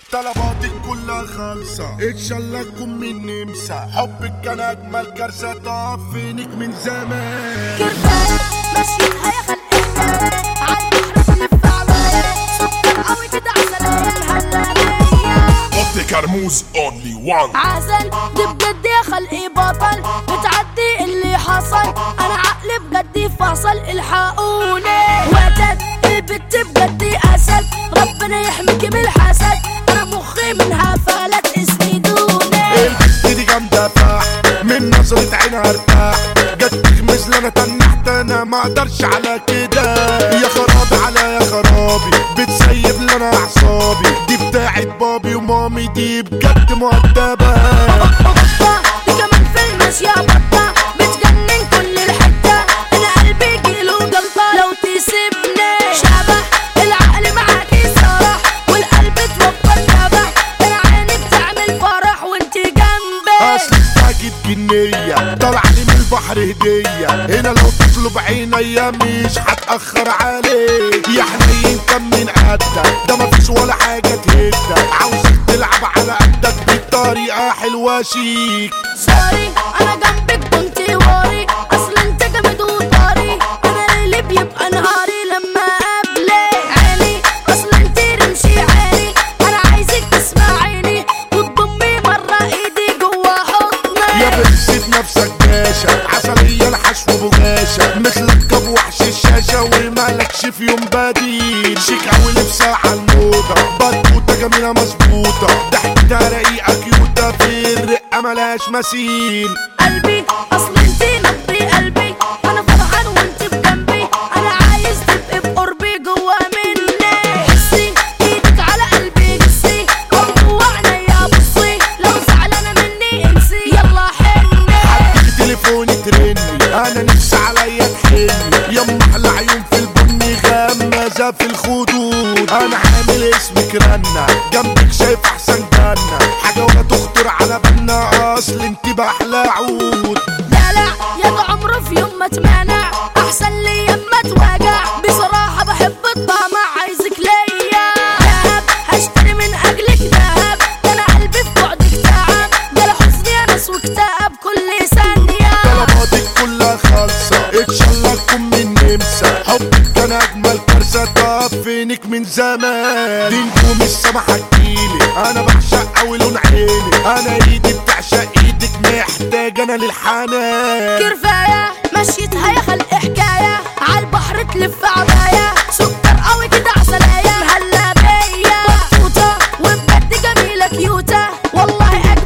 طلباتك كلها خالصة ان شاء الله تكون من نمسا حبك كان اجمل كارثة تقف فينك من زمان كرفان ماشيين هيخل إحنا عالبحر بنلف عماية سكر قوي كده عسلية الهلالية اوتي كرموز اونلي وان عسل دي بجد يا خلقي بطل بتعدي اللي حصل انا عقلي بجد فصل الحقوني وتد البت بجد اسد ربنا يحميكي من الحسد انا مخي منها فلت اسندوني البت دي جامدة فاح من نظرة عينها ارتاح جت تغمز لي انا تنحت انا ما اقدرش على كده يا خرابي على يا خرابي بتسيب لي انا اعصابي دي بتاعت بابي ومامي دي بجد مؤدبة بطة دي كمان في المشية بطة بتجنن كل الحتة انا قلبي جيله جلطة لو تسيبني شبح العقل معاكي سرح والقلب توفر نبح انا عيني بتعمل فرح وانت جنبي اصل اكيد جنية طالعة لي من البحر هدية هنا لو تطلب عينيا مش هتأخر عليك يا حنين كم من قدك ده مفيش ولا حاجة تهدك عاوزك تلعب على قدك بطريقة حلوة شيك سوري انا جنبك كنت واري اصل انت جامد وطاري انا اللي بيبقى نهاري لما قبلك عيني اصل انت رمشي عيني انا عايزك تسمعيني وتضمي مرة ايدي جوا حضني يا بنسيت نفسك باشا عسلية الحشو بغاشة مثلك ابو وحش الشاشة ومالكش في يوم بديل شيك اوي لبسها على الموضة بطوطة جميلة مظبوطة ضحكتها رقيقة كيوتة في الرقة ملهاش مثيل قلبي اصل انت نبضي قلبي انا فرحان وانت بجنبي انا عايز تبقي بقربي جوا مني حسي ايدك على قلبي جسي جوا عينيا بصي لو زعلانه مني انسي يلا حني حدك تليفوني ترني انا نفسي عليا تحني يما احلى عيون في البني غمازة في الخدود انا عامل اسمك رنة جنبك شايف احسن جنة حاجة ولا تخطر على بالنا اصل انت باحلى عود دلع يا ده عمره في يوم ما تمانع احسن لي يما تواجع بصراحة بحب الطمع عايزك ليا دهب هشتري من اجلك دهب ده انا قلبي في بعدك تعب ده انا حزني انس واكتئاب كل ثانية طلباتك كلها خالصة ان شاء الله تكون من نمسا حبك كان اجمل كارثة تقف فينك من زمان دي نجوم السما حكيلي انا بعشق اوي لون عيني انا ايدي بتعشق ايدك محتاج انا للحنان كرفاية مشيتها يا خلق حكاية عالبحر تلف عباية سكر قوي كده عسلاية مهلا بيا بطوطة وبجد جميلة كيوتة والله